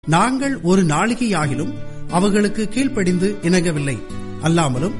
நாங்கள் ஒரு நாளிகையாகிலும் அவர்களுக்கு கீழ்ப்படிந்து இணங்கவில்லை அல்லாமலும்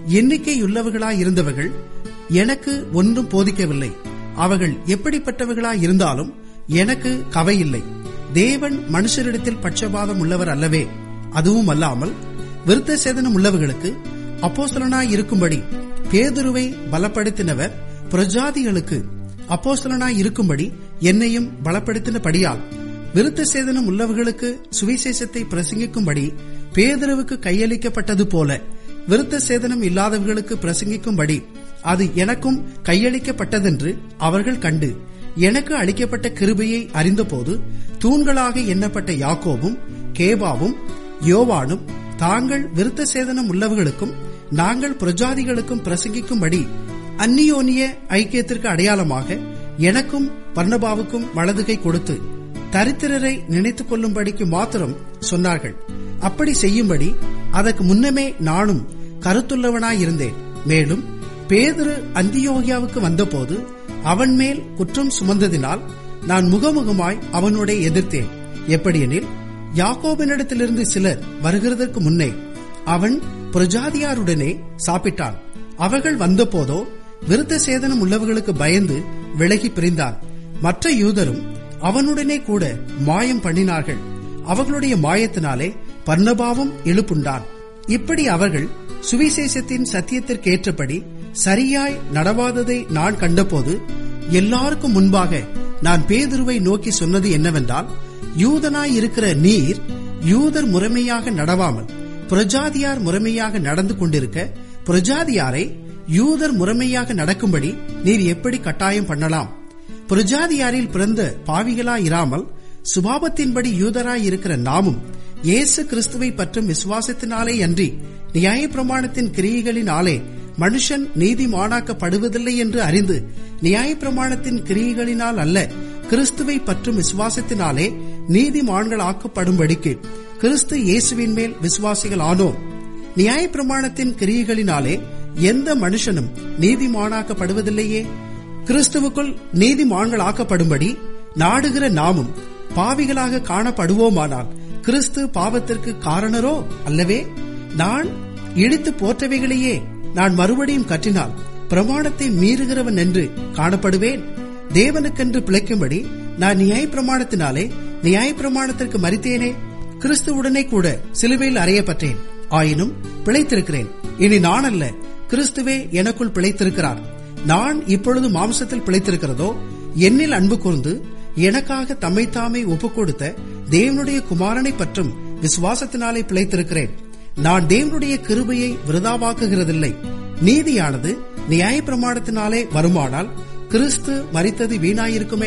எண்ணிக்கையுள்ளவர்களாயிருந்தவர்கள் எனக்கு ஒன்றும் போதிக்கவில்லை அவர்கள் எப்படிப்பட்டவர்களாயிருந்தாலும் எனக்கு கவையில்லை தேவன் மனுஷரிடத்தில் பட்சபாதம் உள்ளவர் அல்லவே அதுவும் அல்லாமல் விருத்த சேதனம் உள்ளவர்களுக்கு அப்போஸ்தலனாய் இருக்கும்படி பேதுருவை பலப்படுத்தினவர் பிரஜாதிகளுக்கு அப்போஸ்தலனாய் இருக்கும்படி என்னையும் பலப்படுத்தினபடியால் விருத்த சேதனம் உள்ளவர்களுக்கு சுவிசேஷத்தை பிரசங்கிக்கும்படி பேதரவுக்கு கையளிக்கப்பட்டது போல விருத்த சேதனம் இல்லாதவர்களுக்கு பிரசங்கிக்கும்படி அது எனக்கும் கையளிக்கப்பட்டதென்று அவர்கள் கண்டு எனக்கு அளிக்கப்பட்ட கிருபையை அறிந்தபோது தூண்களாக எண்ணப்பட்ட யாக்கோவும் கேபாவும் யோவானும் தாங்கள் விருத்த சேதனம் உள்ளவர்களுக்கும் நாங்கள் பிரஜாதிகளுக்கும் பிரசங்கிக்கும்படி அந்நியோனிய ஐக்கியத்திற்கு அடையாளமாக எனக்கும் பர்ணபாவுக்கும் வலதுகை கொடுத்து தரித்திரரை நினைத்துக் கொள்ளும்படிக்கு மாத்திரம் சொன்னார்கள் அப்படி செய்யும்படி அதற்கு முன்னமே நானும் கருத்துள்ளவனாயிருந்தேன் மேலும் பேதுரு அந்தியோகியாவுக்கு வந்தபோது அவன் மேல் குற்றம் சுமந்ததினால் நான் முகமுகமாய் அவனோட எதிர்த்தேன் எப்படியெனில் யாக்கோபினிடத்திலிருந்து சிலர் வருகிறதற்கு முன்னே அவன் பிரஜாதியாருடனே சாப்பிட்டான் அவர்கள் வந்தபோதோ விருத்த சேதனம் உள்ளவர்களுக்கு பயந்து விலகி பிரிந்தான் மற்ற யூதரும் அவனுடனே கூட மாயம் பண்ணினார்கள் அவர்களுடைய மாயத்தினாலே பர்ணபாவும் எழுப்புண்டான் இப்படி அவர்கள் சுவிசேஷத்தின் சத்தியத்திற்கு ஏற்றபடி சரியாய் நடவாததை நான் கண்டபோது எல்லாருக்கும் முன்பாக நான் பேதுருவை நோக்கி சொன்னது என்னவென்றால் யூதனாய் இருக்கிற நீர் யூதர் முறைமையாக நடவாமல் பிரஜாதியார் முறைமையாக நடந்து கொண்டிருக்க பிரஜாதியாரை யூதர் முறைமையாக நடக்கும்படி நீர் எப்படி கட்டாயம் பண்ணலாம் பிரஜாதியாரில் பிறந்த பாவிகளாயிராமல் சுபாவத்தின்படி யூதராய் இருக்கிற நாமும் இயேசு கிறிஸ்துவை பற்றும் விசுவாசத்தினாலே அன்றி நியாய பிரமாணத்தின் கிரியைகளினாலே மனுஷன் நீதிமானாக்கப்படுவதில்லை என்று அறிந்து நியாய பிரமாணத்தின் கிரியைகளினால் அல்ல கிறிஸ்துவை பற்றும் விசுவாசத்தினாலே நீதிமான்கள் ஆக்கப்படும்படிக்கு கிறிஸ்து இயேசுவின் மேல் விசுவாசிகள் ஆனோம் நியாய பிரமாணத்தின் கிரியைகளினாலே எந்த மனுஷனும் நீதிமானாக்கப்படுவதில்லையே கிறிஸ்துவுக்குள் நீதிமான்கள் ஆக்கப்படும்படி நாடுகிற நாமும் பாவிகளாக காணப்படுவோமானால் கிறிஸ்து பாவத்திற்கு காரணரோ அல்லவே நான் இடித்து போற்றவைகளையே நான் மறுபடியும் கற்றினால் பிரமாணத்தை மீறுகிறவன் என்று காணப்படுவேன் தேவனுக்கென்று பிழைக்கும்படி நான் நியாய பிரமாணத்தினாலே நியாய பிரமாணத்திற்கு மறித்தேனே கிறிஸ்துவுடனே கூட சிலுவையில் அறையப்பட்டேன் ஆயினும் பிழைத்திருக்கிறேன் இனி நான் அல்ல கிறிஸ்துவே எனக்குள் பிழைத்திருக்கிறார் நான் இப்பொழுது மாம்சத்தில் பிழைத்திருக்கிறதோ என்னில் அன்பு கூர்ந்து எனக்காக தம்மை தாமே ஒப்புக் கொடுத்த தேவனுடைய குமாரனை பற்றும் விசுவாசத்தினாலே பிழைத்திருக்கிறேன் நான் தேவனுடைய கிருபையை விருதாவாக்குகிறதில்லை நீதியானது நியாய பிரமாணத்தினாலே வருமானால் கிறிஸ்து மறித்தது வீணாயிருக்குமே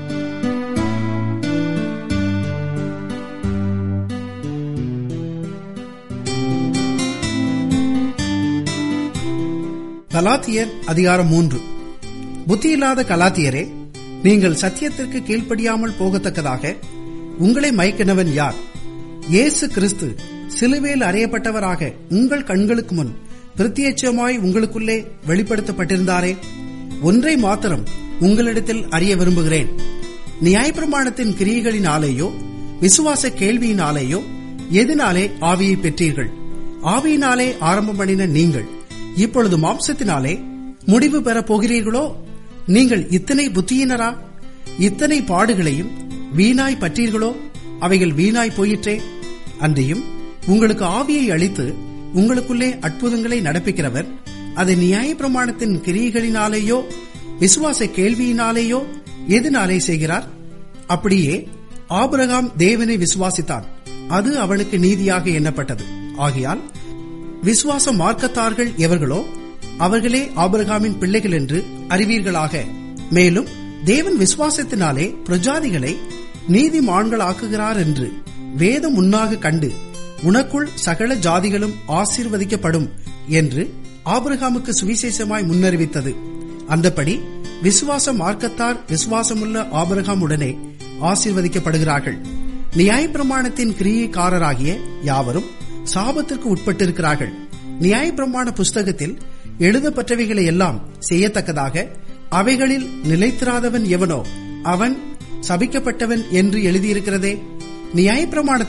கலாத்தியர் அதிகாரம் மூன்று புத்தியில்லாத கலாத்தியரே நீங்கள் சத்தியத்திற்கு கீழ்ப்படியாமல் போகத்தக்கதாக உங்களை மயக்கினவன் யார் இயேசு கிறிஸ்து சிலுவையில் அறையப்பட்டவராக உங்கள் கண்களுக்கு முன் பிரத்யட்சமாய் உங்களுக்குள்ளே வெளிப்படுத்தப்பட்டிருந்தாரே ஒன்றை மாத்திரம் உங்களிடத்தில் அறிய விரும்புகிறேன் நியாயப்பிரமாணத்தின் கிரியைகளினாலேயோ விசுவாச கேள்வியினாலேயோ எதனாலே ஆவியை பெற்றீர்கள் ஆவியினாலே ஆரம்பம் பண்ணின நீங்கள் இப்பொழுது மாம்சத்தினாலே முடிவு பெறப் போகிறீர்களோ நீங்கள் இத்தனை புத்தியினரா இத்தனை பாடுகளையும் வீணாய் பற்றீர்களோ அவைகள் வீணாய் போயிற்றே அன்றியும் உங்களுக்கு ஆவியை அளித்து உங்களுக்குள்ளே அற்புதங்களை நடப்பிக்கிறவர் அதை நியாய பிரமாணத்தின் கிரியைகளினாலேயோ விசுவாச கேள்வியினாலேயோ எதனாலே செய்கிறார் அப்படியே ஆபிரகாம் தேவனை விசுவாசித்தான் அது அவனுக்கு நீதியாக எண்ணப்பட்டது ஆகையால் விசுவாச மார்க்கத்தார்கள் எவர்களோ அவர்களே ஆபிரகாமின் பிள்ளைகள் என்று அறிவீர்களாக மேலும் தேவன் விசுவாசத்தினாலே பிரஜாதிகளை நீதிமான்களாக்குகிறார் என்று வேதம் முன்னாக கண்டு உனக்குள் சகல ஜாதிகளும் ஆசீர்வதிக்கப்படும் என்று ஆபிரகாமுக்கு சுவிசேஷமாய் முன்னறிவித்தது அந்தபடி விசுவாச மார்க்கத்தார் விசுவாசமுள்ள ஆபிரகாமுடனே ஆசீர்வதிக்கப்படுகிறார்கள் நியாயப்பிரமாணத்தின் கிரியைக்காரராகிய யாவரும் சாபத்திற்கு உட்பட்டிருக்கிறார்கள் நியாயப்பிரமாண புஸ்தகத்தில் எழுதப்பட்டவைகளை எல்லாம் செய்யத்தக்கதாக அவைகளில் நிலைத்திராதவன் எவனோ அவன் சபிக்கப்பட்டவன் என்று எழுதியிருக்கிறதே நியாயப்பிரமாண